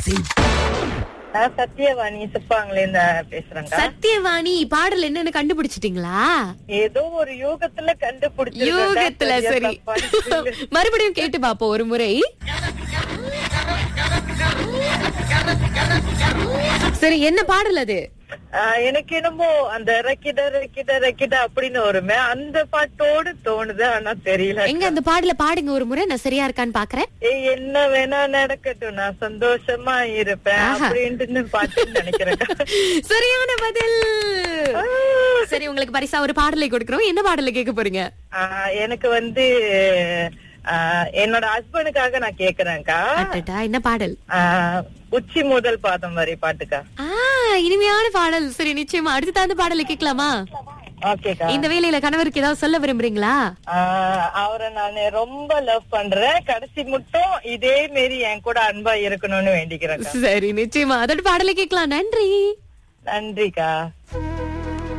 நான் சத்யவாணி சிப்பாங்களே இருந்து பேசுறேங்க சத்யவாணி பாடல் என்னன்னு கண்டுபிடிச்சிட்டீங்களா ஏதோ ஒரு யோகத்துல கண்டுபிடிச்சிருக்கேன். யோகத்துல சரியா சரி தப்பான்னு தெரியல. மறுபடியும் கேட்டு பாப்போம் ஒரு முறை சரி என்ன பாடல் அது ஆஹ் எனக்கு என்னமோ அந்த ரக்கிட ரக்கிட ரக்கிட அப்படின்னு வருமே அந்த பாட்டோடு தோணுது ஆனா தெரியல எங்க அந்த பாடல பாடுங்க ஒரு முறை நான் சரியா இருக்கான்னு பாக்குறேன் ஏய், என்ன வேணா நடக்கட்டும் நான் சந்தோஷமா இருப்பேன் ஆஹா. அப்படின்ட்டு பாட்டுன்னு நினைக்கிறேன் சரியான பதில் சரி உங்களுக்கு பரிசா ஒரு பாடலை கொடுக்கறோம் என்ன பாடலை கேட்க போறீங்க ஆஹ் எனக்கு வந்து ஆஹ் என்னோட ஹஸ்பண்டுக்காக நான் கேக்குறேன்க்கா அடடா என்ன பாடல் ஆஹ் உச்சி முதல் பாதம் வரை பாட்டுக்கா ஆ இனிமையான பாடல் சரி நிச்சயமா அடுத்த அந்த பாடலை கேட்கலாமா ஓகேக்கா இந்த வேலையில கணவருக்கு ஏதாவது சொல்ல விரும்புறீங்களா ஆஹ் அவரை நான் ரொம்ப லவ் பண்றேன் கடைசி மட்டும் இதே மாரி என் கூட அன்பா இருக்கணும்னு வேண்டிக்கிறேன் சரி நிச்சயமா அதோட பாடலை கேட்கலாம் நன்றி நன்றிக்கா